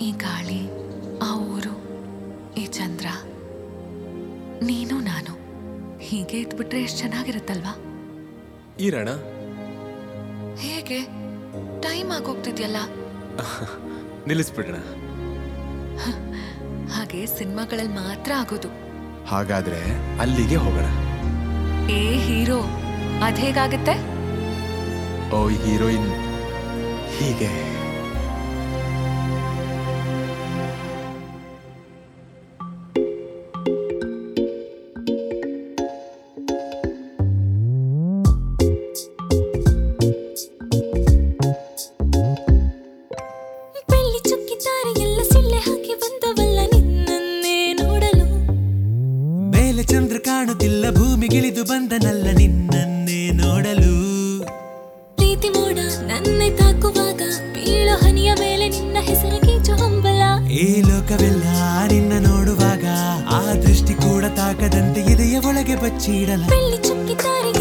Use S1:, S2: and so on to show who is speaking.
S1: ಈ ಗಾಳಿ ಆ ಊರು ಈ ಚಂದ್ರ ನೀನು ನಾನು ಹೀಗೆ ಇದ್ಬಿಟ್ರೆ ಎಷ್ಟು ಚೆನ್ನಾಗಿರುತ್ತಲ್ವಾ
S2: ಇರೋಣ
S1: ಹೇಗೆ ಟೈಮ್ ಆಗೋಗ್ತಿದ್ಯಲ್ಲ
S2: ನಿಲ್ಲಿಸ್ಬಿಡೋಣ
S1: ಹಾಗೆ ಸಿನಿಮಾಗಳಲ್ಲಿ ಮಾತ್ರ ಆಗೋದು
S2: ಹಾಗಾದ್ರೆ ಅಲ್ಲಿಗೆ ಹೋಗೋಣ
S1: ಏ ಹೀರೋ ಅದ್ ಹೇಗಾಗತ್ತೆ
S2: ಓ ಹೀರೋಯಿನ್ ಹೀಗೆ
S3: ಬೆಳ್ಳಿ ಚುಕ್ಕಿದ್ದಾರೆ ಎಲ್ಲ ಸಿಳ್ಳೆ ಹಾಕಿ ಬಂದವಲ್ಲ ನಿನ್ನನ್ನೇ ನೋಡಲು
S4: ಮೇಲೆ ಚಂದ್ರ ಕಾಣುತ್ತಿಲ್ಲ ಭೂಮಿಗಿಳಿದು ಬಂದನಲ್ಲ ನಿನ್ನನ್ನೇ ನೋಡಲು
S3: ಪ್ರೀತಿ ಮೋಡ ನನ್ನೆ ತಾಕುವಾಗ ಬೀಳೋ ಹನಿಯ ಮೇಲೆ ನಿನ್ನ ಹೆಸರು ಕೀಚು ಹಂಬಲ
S4: ಈ ಲೋಕವೆಲ್ಲ ನಿನ್ನ ನೋಡುವಾಗ ಆ ದೃಷ್ಟಿ ಕೂಡ ತಾಕದಂತೆ ಇದೆಯ ಒಳಗೆ ಬಚ್ಚಿಡಲ
S3: ಬೆಳ್ಳಿ ಚುಕ್ಕಿದ್ದಾರೆ